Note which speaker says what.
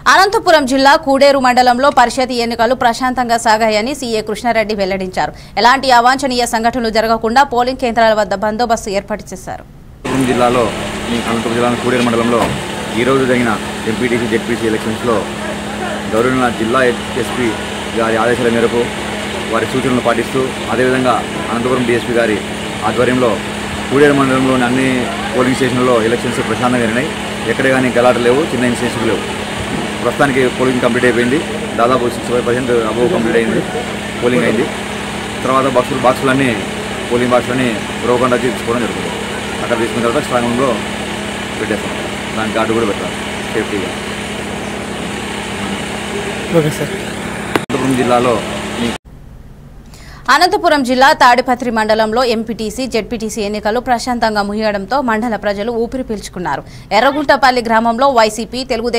Speaker 1: అనంతపురం జిల్లా కూడేరు మండలంలో పరిషత్ ఎన్నికలు ప్రశాంతంగా సాగాయని సీఏ కృష్ణారెడ్డి వెల్లడించారు ఎలాంటి అవాంఛనీయ సంఘటనలు జరగకుండా పోలింగ్ కేంద్రాల వద్ద బందోబస్తు ఏర్పాటు చేశారు
Speaker 2: అనంతపురం జిల్లాలో ఈ అనంతపురం జిల్లా కూడేరు మండలంలో ఈరోజు జరిగిన ఎంపీటీసీ జెడ్పీసీ ఎలక్షన్స్లో గౌరవ జిల్లా ఎస్పీ గారి ఆదేశాల మేరకు వారి సూచనలు పాటిస్తూ అదేవిధంగా అనంతపురం డిఎస్పీ గారి ఆధ్వర్యంలో కూడేరు మండలంలోని అన్ని పోలింగ్ స్టేషన్లలో ఎలక్షన్స్ ప్రశాంతంగా జరిగినాయి ఎక్కడ కానీ గలాటలు లేవు చిన్న ఇన్సిడెంట్స్ లేవు ప్రస్తుతానికి పోలింగ్ కంప్లీట్ అయిపోయింది దాదాపు sixty five percent above complete అయింది పోలింగ్ అయింది తర్వాత బాక్సులు బాక్సులన్నీ పోలింగ్ బాక్సులన్నీ రోగండా తీసుకోవడం జరుగుతుంది అక్కడ తీసుకున్న తర్వాత స్ట్రాంగ్ రూమ్లో పెట్టేస్తాం దానికి గార్డు కూడా పెట్టాలి సేఫ్టీగా
Speaker 3: ఓకే సార్
Speaker 2: అనంతపురం జిల్లాలో ఈ
Speaker 1: అనంతపురం జిల్లా తాడిపత్రి మండలంలో ఎంపీటీసీ జెడ్పీటీసీ ఎన్నికలు ప్రశాంతంగా ముగియడంతో మండల ప్రజలు ఊపిరి పీల్చుకున్నారు ఎర్రగుంటపల్లి గ్రామంలో వైసీపీ తెలుగుదేశం